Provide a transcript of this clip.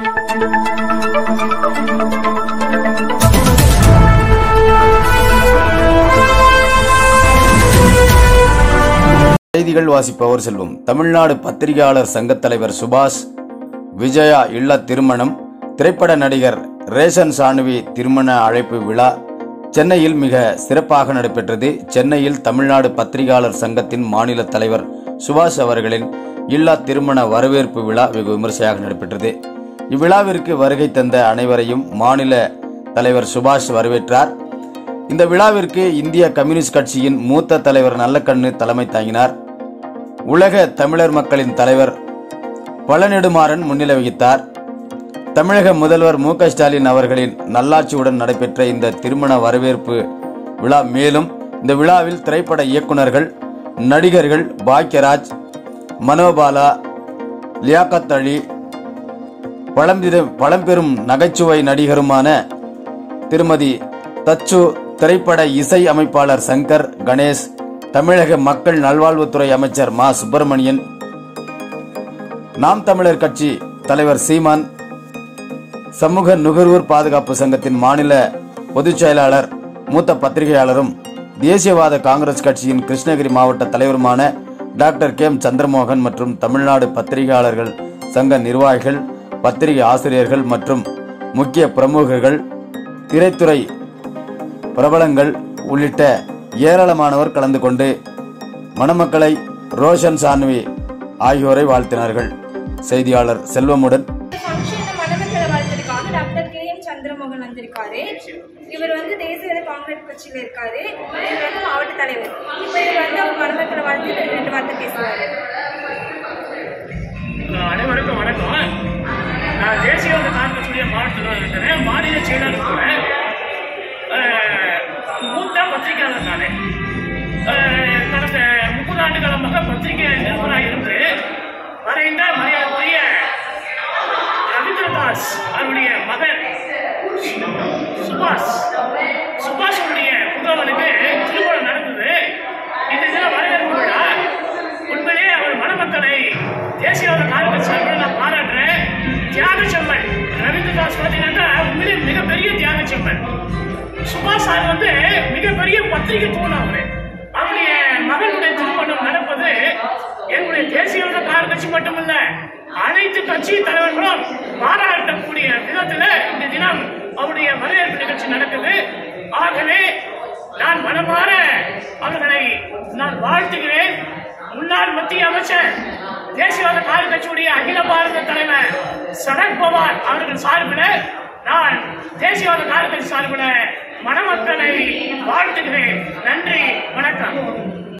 செய்திகள் வாசிப்பவர் செல்வம் தமிழ்நாடு பத்திரிகையாளர் சங்கத் தலைவர் சுபாஷ் விஜயா இல்ல திருமணம் திரைப்பட நடிகர் ரேஷன் சாணுவி திருமண அழைப்பு விழா சென்னையில் மிக சிறப்பாக நடைபெற்றது சென்னையில் தமிழ்நாடு பத்திரிகையாளர் சங்கத்தின் மாநில தலைவர் சுபாஷ் அவர்களின் இல்லா திருமண வரவேற்பு விழா வெகு விமர்சையாக நடைபெற்றது இவ்விழாவிற்கு வருகை தந்த அனைவரையும் மாநில தலைவர் சுபாஷ் வரவேற்றார் இந்த விழாவிற்கு இந்திய கம்யூனிஸ்ட் கட்சியின் மூத்த தலைவர் நல்லக்கண்ணு தலைமை தாங்கினார் உலக தமிழர் மக்களின் தலைவர் பழநெடுமாறன் முன்னிலை வகித்தார் தமிழக முதல்வர் மு க ஸ்டாலின் அவர்களின் நல்லாட்சியுடன் நடைபெற்ற இந்த திருமண வரவேற்பு விழா மேலும் இந்த விழாவில் திரைப்பட இயக்குனர்கள் நடிகர்கள் பாக்யராஜ் மனோபாலா லியாக்கத் அலி பழம்பிர- பழம்பெரும் நகைச்சுவை நடிகருமான திருமதி தச்சு திரைப்பட இசை அமைப்பாளர் சங்கர் கணேஷ் தமிழக மக்கள் நல்வாழ்வுத்துறை அமைச்சர் மா சுப்பிரமணியன் நாம் தமிழர் கட்சி தலைவர் சீமான் சமூக நுகர்வோர் பாதுகாப்பு சங்கத்தின் மாநில பொதுச் செயலாளர் மூத்த பத்திரிகையாளரும் தேசியவாத காங்கிரஸ் கட்சியின் கிருஷ்ணகிரி மாவட்ட தலைவருமான டாக்டர் கே எம் சந்திரமோகன் மற்றும் தமிழ்நாடு பத்திரிகையாளர்கள் சங்க நிர்வாகிகள் பத்திரிகை ஆசிரியர்கள் மற்றும் முக்கிய பிரமுகர்கள் திரைத்துறை பிரபலங்கள் உள்ளிட்ட ஏராளமானவர் கலந்து கொண்டு மணமக்களை ரோஷன் சான்வி ஆகியோரை வாழ்த்தினார்கள் செய்தியாளர் செல்வமுடன் ஃபங்க்ஷன்ல மணமக்களை வாழ்த்திருக்காங்க டாக்டர் கே எம் சந்திரமோகன் வந்திருக்காரு இவர் வந்து தேசிய காங்கிரஸ் கட்சியில இருக்காரு இவர் வந்து மாவட்ட தலைவர் இப்போ இவர் வந்து அவங்க மணமக்களை வாழ்த்து ரெண்டு வார்த்தை பேசுவாரு அஹ் அனைவருக்கும் வணக்கம் நான் தேசியவாத காங்கிரசுடைய மாவட்டத்தில் இருக்கிறேன் மாநில செயலாளர் கூட அஹ், மூத்த பத்திரிகையாளர் நான் அஹ், கடந்த முப்பது ஆண்டு காலமாக பத்திரிகை நிருபராக இருந்து மறைந்த மரியாதைக்குரிய ரவீந்திரதாஸ் அவருடைய மகன் சுபாஷ் சுபாஷுடைய புதவனுக்கு திருமணம் நடந்தது இந்த தினம் வரவேற்பு விழா உண்மையிலே அவர் மணமக்களை தேசியவாத காங்கிரஸ் சார்பில் நான் பாராட்டுறேன் தியாக செம்மன் ரவீந்திரதாஸ் பார்த்தீங்கன்னா உண்மையிலே மிகப்பெரிய தியாக செம்மன் சுபாஷ் சார் வந்து மிகப்பெரிய பத்திரிகை தூண் அவரு அவருடைய மகனுடைய திருமணம் நடப்பது என்னுடைய தேசியவாத காங்கிரஸ் மட்டுமல்ல அனைத்து கட்சி தலைவர்களும் பாராட்டக்கூடிய விதத்துல இந்த தினம் அவருடைய வரவேற்பு நிகழ்ச்சி நடக்குது ஆகவே நான் மனமாற அவர்களை நான் வாழ்த்துகிறேன் முன்னாள் மத்திய அமைச்சர் தேசியவாத காங்கிரஸ் கட்சியுடைய அகில பாரத தலைவர் சரத் பவார் அவர்கள் சார்பில் நான் தேசியவாத காங்கிரஸ் கட்சி சார்பில் மணமக்களை வாழ்த்துகிறேன் நன்றி வணக்கம்